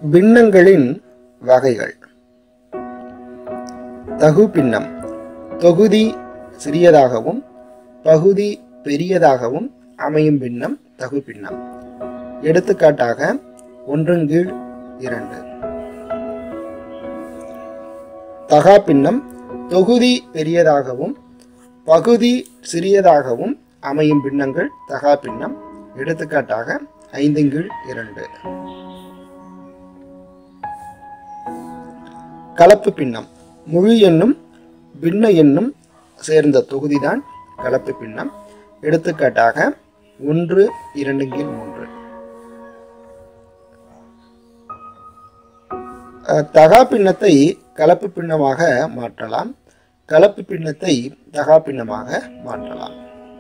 பின்னங்களின் வகைகள் தகு பின்னம் தொகுதி சிறியதாகவும் பகுதி பெரியதாகவும் அமையும் பின்னம் தகு பின்னம் எடுத்துக்காட்டாக ஒன்றின் கீழ் இரண்டு தகா பின்னம் தொகுதி பெரியதாகவும் பகுதி சிறியதாகவும் அமையும் பின்னங்கள் தகா பின்னம் எடுத்துக்காட்டாக ஐந்தின் கீழ் இரண்டு கலப்பு பின்னம் முழு எண்ணும் பின்ன எண்ணும் சேர்ந்த தொகுதிதான் கலப்பு பின்னம் எடுத்துக்காட்டாக ஒன்று இரண்டு கீழ் மூன்று அஹ், தகா பின்னத்தை கலப்பு பின்னமாக மாற்றலாம் கலப்பு பின்னத்தை தகா பின்னமாக மாற்றலாம்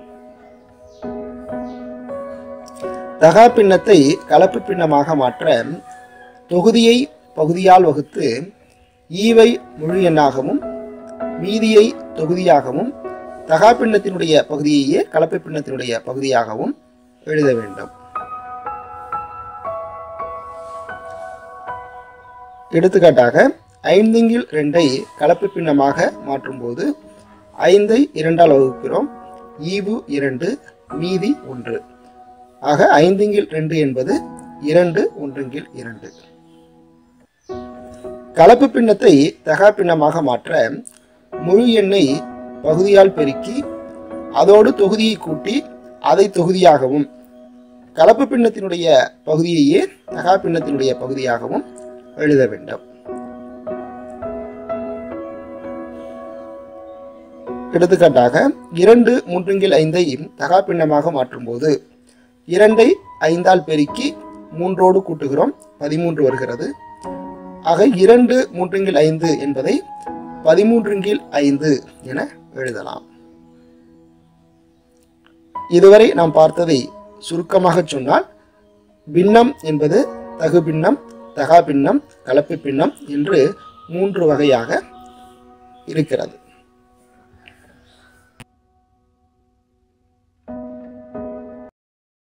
தகா பின்னத்தை கலப்பு பின்னமாக மாற்ற தொகுதியை பகுதியால் வகுத்து ஈவை முழு எண்ணாகவும் மீதியை தொகுதியாகவும் தகா பின்னத்தினுடைய பகுதியையே கலப்பு பின்னத்தினுடைய பகுதியாகவும் எழுத வேண்டும் எடுத்துக்காட்டாக ஐந்திங்கில் ரெண்டை கலப்பு பின்னமாக மாற்றும்போது ஐந்தை இரண்டால் வகுக்கிறோம் ஈவு இரண்டு மீதி ஒன்று ஆக ஐந்திங்கில் ரெண்டு என்பது இரண்டு ஒன்றுங்கில் இரண்டு கலப்பு பின்னத்தை தகா பின்னமாக மாற்ற முழு எண்ணை பகுதியால் பெருக்கி அதோடு தொகுதியை கூட்டி அதை தொகுதியாகவும் கலப்பு பின்னத்தினுடைய பகுதியையே தகா பின்னத்தினுடைய பகுதியாகவும் எழுத வேண்டும் எடுத்துக்காட்டாக இரண்டு மூன்றுங்கில் ஐந்தை தகா பின்னமாக மாற்றும்போது இரண்டை ஐந்தால் பெருக்கி மூன்றோடு கூட்டுகிறோம் பதிமூன்று வருகிறது ஆக இரண்டு மூன்றுங்கில் ஐந்து என்பதை பதிமூன்றுங்கில் ஐந்து என எழுதலாம் இதுவரை நாம் பார்த்ததை சுருக்கமாக சொன்னால் பின்னம் என்பது தகு பின்னம் தகா பின்னம் கலப்பு பின்னம் என்று மூன்று வகையாக இருக்கிறது